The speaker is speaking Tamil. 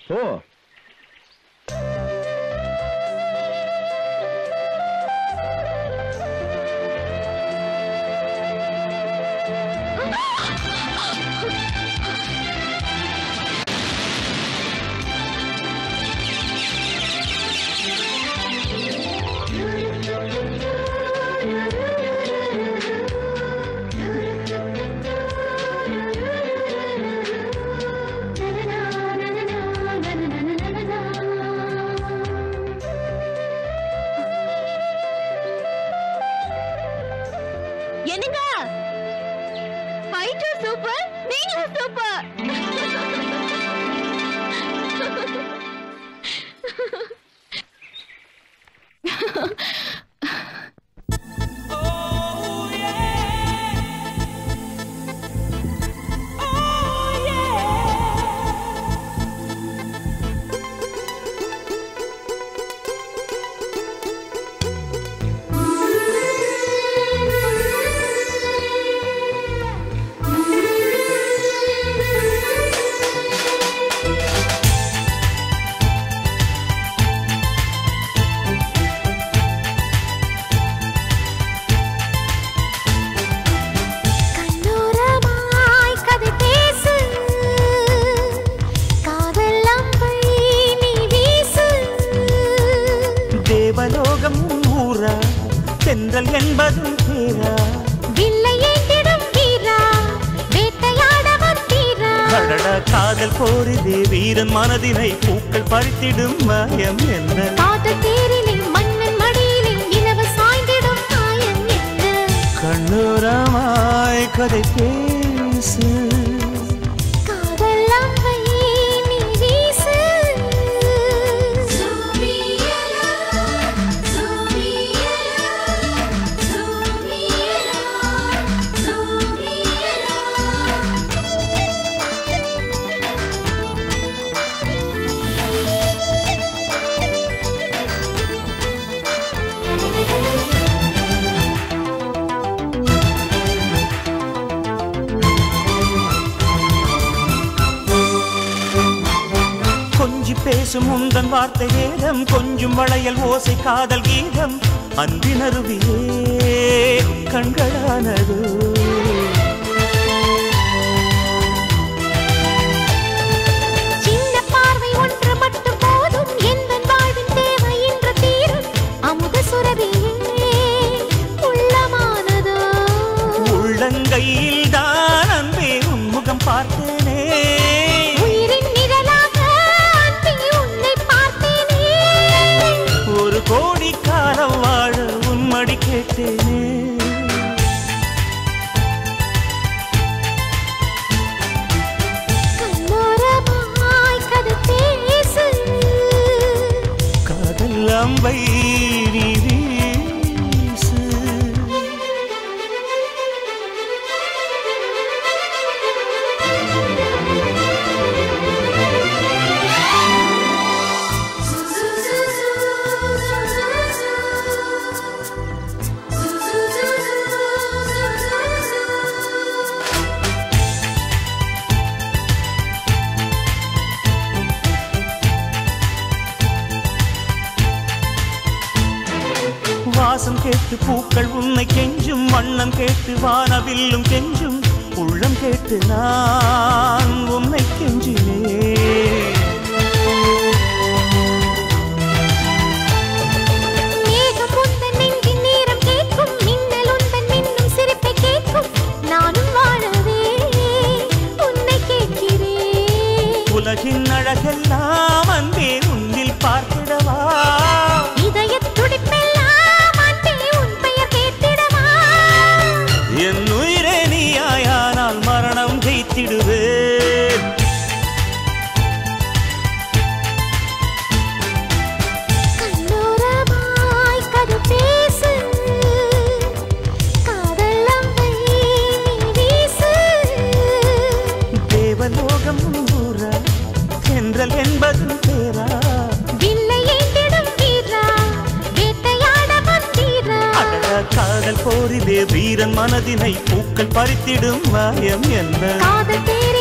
ஓ என்னங்க ஃபைட்டர் சூப்பர் நீங்களும் சூப்பர் கண்ணோரமாய் கதை பேசு காதெல்லாம் வழி நீ வீசு தேவலோகம் ஊரா தென்றல் என்பதும் பேரா வில்லை ஏந்திடும் வீரா வேட்டையாட வந்தீரா அடடா காதல் போரிதே வீரன் மனதினை பூக்கள் பறித்திடும் மாயம் என்ன காதல் தேரிலே மன்னன் மடியிலே இலவ சாய்ந்திடும் மாயம் என்ன கண்ணோரமாய் கதை பேசு காதெல்லாம் வழி நீ வீசு கொஞ்சி பேசும் உந்தன் வார்த்தை வேதம் கொஞ்சம் வளையல் ஓசை காதல் கீதம் அன்பினருவியே கண்களானது சின்ன பார்வை ஒன்று மட்டும் போதும் எந்தன் வாழ்வின் தேவை இன்று தீரும் அமுத சுரபியே உள்ளமானதோ உள்ளங்கையில் தான் அன்பே உன்முகம் பார்த்தேனே உயிரின் நிழலாக அன்பே உன்னை பார்த்தேனே ஒரு கோடி காலம் வாழ உன்மடி கேட்டேனே கண்ணோரமாய் கதை பேசு காதல் அம்பை நீ வீசு வாசம் கேட்டு பூக்கள் உன்னை கெஞ்சும் வண்ணம் கேட்டு வானவில்லும் கெஞ்சும் உள்ளம் கேட்டு நான் உன்னை கெஞ்சினேன் மேகம் உந்தன் நெஞ்சின் நேரம் கேட்கும் மின்னல் உந்தன் மின்னும் சிரிப்பை கேட்கும் நானும் வாழவே உன்னை கேட்கிறேன் உலகின் அழகெல்லாம் அன்பே உன்னில் பார்த்திடவா இதயத் துடிப்பெல்லாம் அன்பே உன் பெயர் கேட்டிடவா என் உயிரே நீயாயானால் மரணம் ஜெயித்திடுவேன் கண்ணோரமாய் கதை பேசு காதெல்லாம் வழி நீ வீசு தேவலோகம் ஊரா சென்றல் என்பதும் பேரா வில்லை ஏந்திடும் வீரா வேட்டையாட வந்தீரா அடடா காதல் போரிலே வீரன் மனதினை பூக்கள் பறித்திடும் மாயம் என்ன காதல் தேரிலே